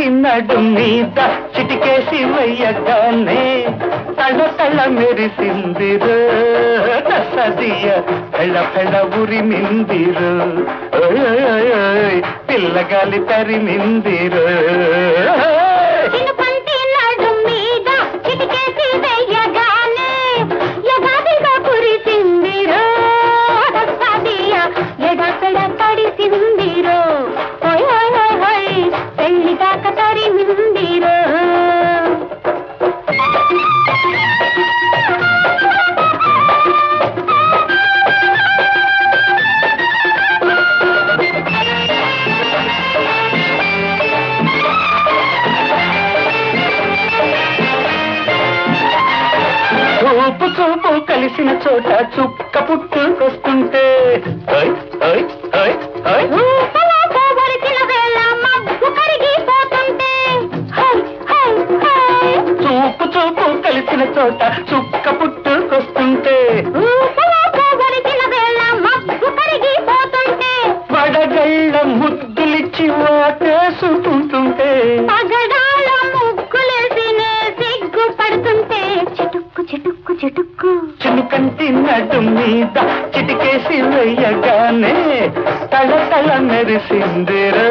కంటి నడు మీద చిటికేసి వెయ్యగానే తళ తళ మెరిసిందిరు సదియ పెళ్ళ పెళ్ళ ఉరిమిందిరు ఓయ్ ఓయ్ ఓయ్ ఓయ్, పిల్లగాలి తరిమిందిరు చినుకంటి నడు మీద చిటికేసి వెయ్యగానే యగాదిగా కురిసిందిరో సదియ ఎడపెడ తడిసిందిరో హోయ్ హోయ్ హోయ్ హోయ్ పెళ్లి దాకా తరిమిందిరో చూపు చూపు కలిసిన చోట చుక్క పుట్టుకొస్తుంటే ఓయ్ ఓయ్ ఓయ్ ఓయ్ ఊపలాగా వరిసిన వేళ మబ్బు కరిగిపోతుంటే హై హై హై చూపు చూపు కలిసిన చోట చుక్క పుట్టుకొస్తుంటే ఊపలాగా వరిసిన వేళ మబ్బు కరిగిపోతుంటే వడగళ్ళ ముద్దులిచ్చి వాటేసుకుంటుంటే పగడాల ముగ్గులేసినే సిగ్గు పడుతుంటే చిటుక్కు చిటుక్కు చిటుక్కు చినుకంటి నడు మీద చిటికేసి వెయ్యగానే తల తల మెరిసిందిరు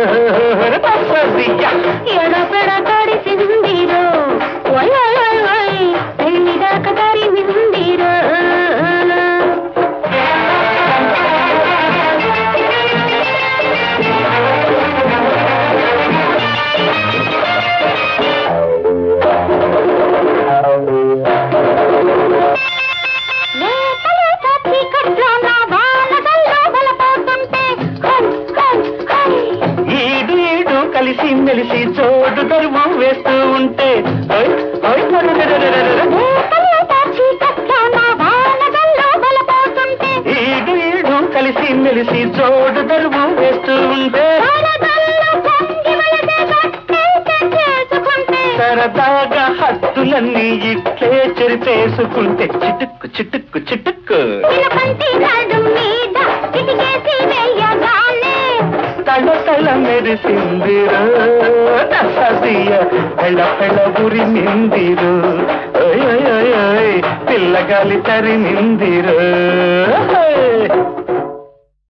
ఎడపెడ తడిసిందిరో ఓయ్ ఓయ్ ఓయ్ ఓయ్ పెళ్లి దాకా తరిమిందిరో లేత లేత చీకట్లో నా వానగల్లో బలపోతుంటే హై హై హై ఈడు ఈడు కలిసి మెలిసి చోటు దరువు వేస్తూ ఉంటే ఓయ్ ఓయ్ రరరరరరర. లేత చీకట్లో నా వానగల్లో బలపోతుంటే ఈడు ఈడు కలిసి మెలిసి చోటు దరువు వేస్తూ ఉంటే వరదల్లో పొంగి వలసే గట్టేట చేసుకుంటే సరదాగా హద్దులన్నీ ఇట్లే చెరిపేసుకుంటే చిటుక్కు చిటుక్కు చిటుక్కు చిలకంటి నడు మీద చిటికేసి వెయ్యగానే తల తల మెరిసిందిరు సదియ పెళ్ళ పెళ్ళ ఉరి నిందిరు పిల్లగాలి తరిమిందిరు